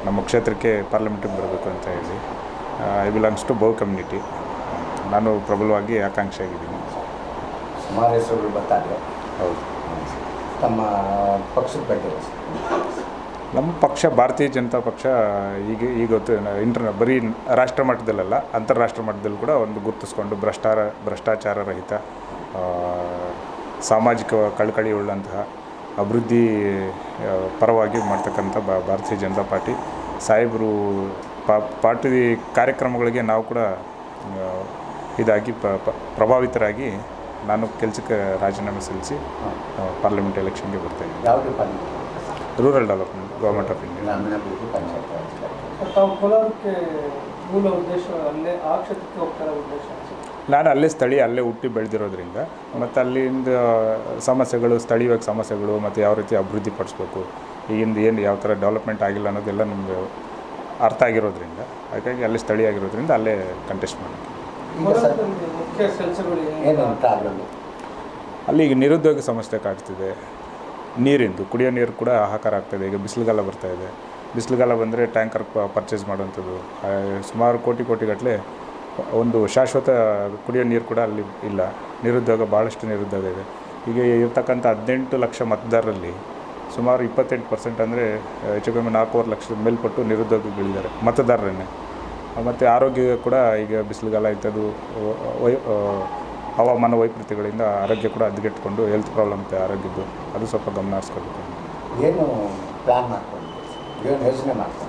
ನಮ್ಮ ಕ್ಷೇತ್ರಕ್ಕೆ ಪಾರ್ಲಿಮೆಂಟಿಗೆ ಬರಬೇಕು ಅಂತ ಹೇಳಿ ಐ ಬಿಲಾಂಗ್ಸ್ ಟು ಬೌ ಕಮ್ಯುನಿಟಿ ನಾನು ಪ್ರಬಲವಾಗಿ ಆಕಾಂಕ್ಷಿ ಆಗಿದ್ದೀನಿ ಸುಮಾರು ಹೆಸರುಗಳು ಬರ್ತಾರೆ ಹೌದು ತಮ್ಮ ಪಕ್ಷದ ಬಗ್ಗೆ ನಮ್ಮ ಪಕ್ಷ ಭಾರತೀಯ ಜನತಾ ಪಕ್ಷ ಈಗ ಈಗ ಗೊತ್ತು ಇಂಟರ್ ಬರೀ ರಾಷ್ಟ್ರ ಮಟ್ಟದಲ್ಲಲ್ಲ ಅಂತಾರಾಷ್ಟ್ರ ಮಟ್ಟದಲ್ಲಿ ಕೂಡ ಒಂದು ಗುರುತಿಸ್ಕೊಂಡು ಭ್ರಷ್ಟಾರ ಭ್ರಷ್ಟಾಚಾರ ರಹಿತ ಆ, ಸಾಮಾಜಿಕ ಕಳಕಳಿ ಉಳ್ಳಂತಹ ಅಭಿವೃದ್ಧಿ ಆ, ಪರವಾಗಿ ಮಾಡ್ತಕ್ಕಂಥ ಬಾ ಭಾರತೀಯ ಜನತಾ ಪಾರ್ಟಿ ಸಾಹೇಬರು ಪಾ ಪಾರ್ಟಿ ಕಾರ್ಯಕ್ರಮಗಳಿಗೆ ನಾವು ಕೂಡ ಆ, ಇದಾಗಿ ಪ ಪ- ಪ್ರಭಾವಿತರಾಗಿ ನಾನು ಕೆಲಸಕ್ಕೆ ರಾಜೀನಾಮೆ ಸಲ್ಲಿಸಿ ಆ, ಪಾರ್ಲಿಮೆಂಟ್ ಎಲೆಕ್ಷನ್ಗೆ ಬರ್ತಾಯಿದ್ದೀನಿ ಯಾವ department rural development government of India ಗ್ರಾಮೀಣಾಭಿವೃದ್ಧಿ ಪಂಚಾಯತ್ ರಾಜ್ ಇಲಾಖೆ. ತಾವು ಕೋಲಾರಕ್ಕೆ ಮೂಲ ಉದ್ದೇಶ ಅಲ್ಲೇ ಆ ಕ್ಷೇತ್ರಕ್ಕೆ ಹೋಗ್ತಾರ ಉದ್ದೇಶ ನಾನು ಅಲ್ಲೇ ಸ್ಥಳೀಯ ಅಲ್ಲೇ ಹುಟ್ಟಿ ಬೆಳೆದಿರೋದ್ರಿಂದ ಮತ್ತು ಅಲ್ಲಿಂದ ಸಮಸ್ಯೆಗಳು ಸ್ಥಳೀಯವಾಗಿ ಸಮಸ್ಯೆಗಳು ಮತ್ತು ಯಾವ ರೀತಿ ಅಭಿವೃದ್ಧಿ ಪಡಿಸ್ಬೇಕು ಈಗಿಂದ ಏನು ಯಾವ ಥರ ಡೆವಲಪ್ಮೆಂಟ್ ಆಗಿಲ್ಲ ಅನ್ನೋದೆಲ್ಲ ನಮಗೆ ಅರ್ಥ ಆಗಿರೋದ್ರಿಂದ ಹಾಗಾಗಿ ಅಲ್ಲಿ ಸ್ಥಳೀಯ ಆಗಿರೋದ್ರಿಂದ ಅಲ್ಲೇ ಕಂಟೆಸ್ಟ್ ಮಾಡೋಕ್ಕೆ ಈಗ ಸರ್ ಕೋಲಾರದಲ್ಲಿ ಮುಖ್ಯ ಕೆಲಸಗಳು ಏನೇನು ಪ್ರಾಬ್ಲಮ್ ಅಲ್ಲಿ ಈಗ ನಿರುದ್ಯೋಗ ಸಮಸ್ಯೆ ಕಾಡ್ತಿದೆ ನೀರಿಂದು ಕುಡಿಯೋ ನೀರು ಕೂಡ ಹಾಹಾಕಾರ ಆಗ್ತಾಯಿದೆ ಈಗ ಬಿಸಿಲುಗಾಲ ಬರ್ತಾ ಇದೆ ಬಿಸಿಲುಗಾಲ ಬಂದರೆ ಟ್ಯಾಂಕರ್ ಪರ್ಚೇಸ್ ಮಾಡುವಂಥದ್ದು ಆ, ಸುಮಾರು ಕೋಟಿ ಕೋಟಿಗಟ್ಟಲೆ ಒಂದು ಶಾಶ್ವತ ಕುಡಿಯೋ ನೀರು ಕೂಡ ಅಲ್ಲಿ ಇಲ್ಲ ನಿರುದ್ಯೋಗ ಭಾಳಷ್ಟು ನಿರುದ್ಯೋಗ ಇದೆ ಈಗ ಇರ್ತಕ್ಕಂಥ ಹದಿನೆಂಟು ಲಕ್ಷ ಮತದಾರರಲ್ಲಿ ಸುಮಾರು ಇಪ್ಪತ್ತೆಂಟು ಪರ್ಸೆಂಟ್ ಅಂದರೆ ಹೆಚ್ಚು ಕಮ್ಮಿ ನಾಲ್ಕೂವರೆ ಲಕ್ಷದ ಮೇಲ್ಪಟ್ಟು ನಿರುದ್ಯೋಗಿಗಳಿದ್ದಾರೆ ಮತದಾರರನ್ನೇ ಮತ್ತು ಆರೋಗ್ಯ ಕೂಡ ಈಗ ಬಿಸಿಲುಗಾಲ ಇದ್ದದ್ದು ವೈ ಆ, ಹವಾಮಾನ ವೈಪರೀತ್ಯಗಳಿಂದ ಆರೋಗ್ಯ ಕೂಡ ಹದಗೆಟ್ಕೊಂಡು ಹೆಲ್ತ್ ಪ್ರಾಬ್ಲಮ್ ಇದೆ ಆರೋಗ್ಯದ್ದು ಅದು ಸ್ವಲ್ಪ ಗಮನ ಹರಿಸ್ಕೋಬೇಕು ಏನು ಪ್ಲ್ಯಾನ್ ಮಾಡ್ಕೊಂಡು ಏನು ಯೋಚನೆ ಮಾಡ್ಕೊಂಡು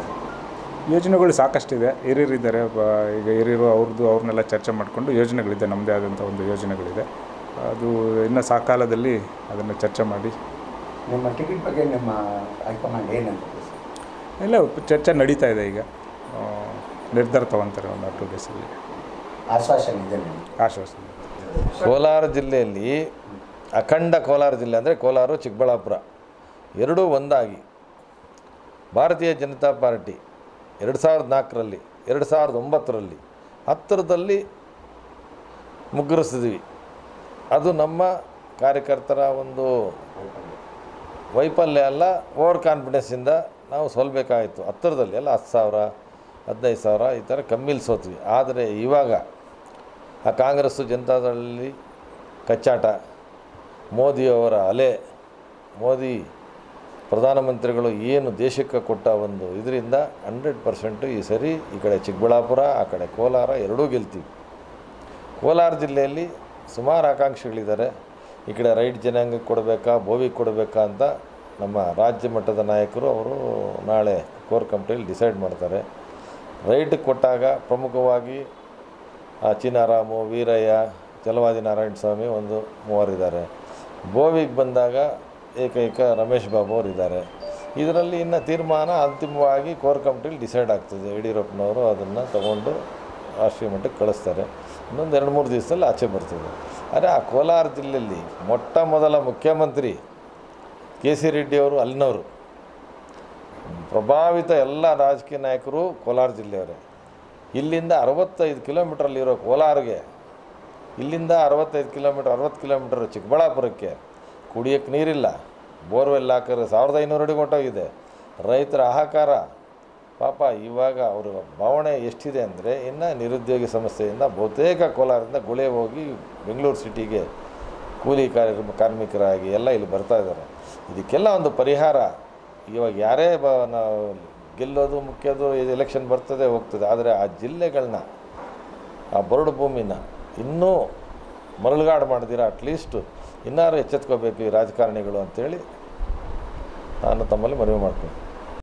ಯೋಜನೆಗಳು ಸಾಕಷ್ಟಿದೆ ಹಿರಿಯರಿದ್ದಾರೆ ಬ- ಈಗ ಹಿರಿಯರು ಅವ್ರದ್ದು ಅವ್ರನ್ನೆಲ್ಲ ಚರ್ಚೆ ಮಾಡಿಕೊಂಡು ಯೋಜನೆಗಳಿದೆ ನಮ್ಮದೇ ಆದಂಥ ಒಂದು ಯೋಜನೆಗಳಿದೆ ಅದು ಇನ್ನು ಸಾಕಾಲದಲ್ಲಿ ಅದನ್ನು ಚರ್ಚೆ ಮಾಡಿ ನಿಮ್ಮ ಟಿಕೆಟ್ ಬಗ್ಗೆ ನಿಮ್ಮ ಹೈಕಮಾಂಡ್ ಏನಂತ ಸರ್ ಎಲ್ಲ ಚರ್ಚೆ ನಡೀತಾ ಇದೆ ಈಗ ಆ, ನಿರ್ಧಾರ ತಗೊತಾರೆ ಒಂದು ಟೂ ಡೇಸಲ್ಲಿ ಆಶ್ವಾಸನೆ ಇದೆ ನಿಮಗೆ ಆಶ್ವಾಸನೆ ಕೋಲಾರ ಜಿಲ್ಲೆಯಲ್ಲಿ ಅಖಂಡ ಕೋಲಾರ ಜಿಲ್ಲೆ ಅಂದರೆ ಕೋಲಾರ ಚಿಕ್ಕಬಳ್ಳಾಪುರ ಎರಡೂ ಒಂದಾಗಿ ಭಾರತೀಯ ಜನತಾ ಪಾರ್ಟಿ ಎರಡು ಸಾವಿರದ ನಾಲ್ಕರಲ್ಲಿ ಎರಡು ಸಾವಿರದ ಒಂಬತ್ತರಲ್ಲಿ ಹತ್ತಿರದಲ್ಲಿ ಮುಗ್ಗರಿಸಿದ್ವಿ ಅದು ನಮ್ಮ ಕಾರ್ಯಕರ್ತರ ಒಂದು ವೈಫಲ್ಯ ಅಲ್ಲ ಓವರ್ ಕಾನ್ಫಿಡೆನ್ಸಿಂದ ನಾವು ಸೋಲ್ಬೇಕಾಯಿತು ಹತ್ತಿರದಲ್ಲಿ ಎಲ್ಲ ಹತ್ತು ಸಾವಿರ ಹದಿನೈದು ಸಾವಿರ ಈ ಥರ ಕಮ್ಮಿಲಿ ಸೋತ್ವಿ ಆದರೆ ಇವಾಗ ಆ ಕಾಂಗ್ರೆಸ್ಸು ಜನತಾದಳಲ್ಲಿ ಕಚ್ಚಾಟ ಮೋದಿಯವರ ಅಲೆ ಮೋದಿ ಪ್ರಧಾನಮಂತ್ರಿಗಳು ಏನು ದೇಶಕ್ಕೆ ಕೊಟ್ಟ ಒಂದು ಇದರಿಂದ ಹಂಡ್ರೆಡ್ ಪರ್ಸೆಂಟು ಈ ಸರಿ ಈ ಕಡೆ ಚಿಕ್ಕಬಳ್ಳಾಪುರ ಆ ಕಡೆ ಕೋಲಾರ ಎರಡೂ ಗೆಲ್ತೀವಿ ಕೋಲಾರ ಜಿಲ್ಲೆಯಲ್ಲಿ ಸುಮಾರು ಆಕಾಂಕ್ಷಿಗಳಿದ್ದಾರೆ ಈ ಕಡೆ ರೈಟ್ ಜನಾಂಗಕ್ಕೆ ಕೊಡಬೇಕಾ ಬೋವಿಗೆ ಕೊಡಬೇಕಾ ಅಂತ ನಮ್ಮ ರಾಜ್ಯ ಮಟ್ಟದ ನಾಯಕರು ಅವರು ನಾಳೆ ಕೋರ್ ಕಮಿಟಿಯಲ್ಲಿ ಡಿಸೈಡ್ ಮಾಡ್ತಾರೆ ರೈಟ್ಗೆ ಕೊಟ್ಟಾಗ ಪ್ರಮುಖವಾಗಿ ಆ ಚಿನಾರಾಮು ವೀರಯ್ಯ ಚಲವಾದಿ ನಾರಾಯಣ ಸ್ವಾಮಿ ಒಂದು ಮೂವರಿದ್ದಾರೆ ಬೋವಿಗೆ ಬಂದಾಗ ಏಕೈಕ ರಮೇಶ್ ಬಾಬು ಅವರು ಇದ್ದಾರೆ ಇದರಲ್ಲಿ ಇನ್ನು ತೀರ್ಮಾನ ಅಂತಿಮವಾಗಿ ಕೋರ್ ಕಮಿಟಿಲಿ ಡಿಸೈಡ್ ಆಗ್ತದೆ ಯಡಿಯೂರಪ್ಪನವರು ಅದನ್ನು ತಗೊಂಡು ರಾಷ್ಟ್ರೀಯ ಮಟ್ಟಕ್ಕೆ ಕಳಿಸ್ತಾರೆ ಇನ್ನೊಂದು ಎರಡು ಮೂರು ದಿವಸದಲ್ಲಿ ಆಚೆ ಬರ್ತದೆ ಆದರೆ ಆ ಕೋಲಾರ ಜಿಲ್ಲೆಯಲ್ಲಿ ಮೊಟ್ಟ ಮೊದಲ ಮುಖ್ಯಮಂತ್ರಿ ಕೆ ಸಿ ರೆಡ್ಡಿಯವರು ಅಲ್ಲಿನವರು ಪ್ರಭಾವಿತ ಎಲ್ಲ ರಾಜಕೀಯ ನಾಯಕರು ಕೋಲಾರ ಜಿಲ್ಲೆಯವರೇ ಇಲ್ಲಿಂದ ಅರವತ್ತೈದು ಕಿಲೋಮೀಟ್ರಲ್ಲಿರೋ ಕೋಲಾರಿಗೆ ಇಲ್ಲಿಂದ ಅರವತ್ತೈದು ಕಿಲೋಮೀಟ್ರ್ ಅರವತ್ತು ಕಿಲೋಮೀಟ್ರ್ ಚಿಕ್ಕಬಳ್ಳಾಪುರಕ್ಕೆ ಕುಡಿಯೋಕ್ಕೆ ನೀರಿಲ್ಲ ಬೋರ್ವೆಲ್ ಹಾಕಿದ್ರೆ ಸಾವಿರದ ಐನೂರು ಅಡಿ ಹೊಂಟೋಗಿದೆ ರೈತರ ಹಾಹಾಕಾರ ಪಾಪ ಇವಾಗ ಅವರ ಭಾವನೆ ಎಷ್ಟಿದೆ ಅಂದರೆ ಇನ್ನು ನಿರುದ್ಯೋಗಿ ಸಮಸ್ಯೆಯಿಂದ ಬಹುತೇಕ ಕೋಲಾರದಿಂದ ಗುಳೆ ಹೋಗಿ ಬೆಂಗಳೂರು ಸಿಟಿಗೆ ಕೂಲಿ ಕಾರ್ಯ ಕಾರ್ಮಿಕರಾಗಿ ಎಲ್ಲ ಇಲ್ಲಿ ಬರ್ತಾ ಇದ್ದಾರೆ ಇದಕ್ಕೆಲ್ಲ ಒಂದು ಪರಿಹಾರ ಇವಾಗ ಯಾರೇ ಬ ನಾವು ಗೆಲ್ಲೋದು ಮುಖ್ಯದು ಎಲೆಕ್ಷನ್ ಬರ್ತದೆ ಹೋಗ್ತದೆ ಆದರೆ ಆ ಜಿಲ್ಲೆಗಳನ್ನ ಆ ಬರಡು ಭೂಮಿನ ಇನ್ನೂ ಮರಳುಗಾಡು ಮಾಡಿದಿರ ಅಟ್ಲೀಸ್ಟು ಇನ್ನಾರು ಎಚ್ಚೆತ್ಕೋಬೇಕು ಈ ರಾಜಕಾರಣಿಗಳು ಅಂತೇಳಿ ನಾನು ತಮ್ಮಲ್ಲಿ ಮನವಿ ಮಾಡ್ತೀನಿ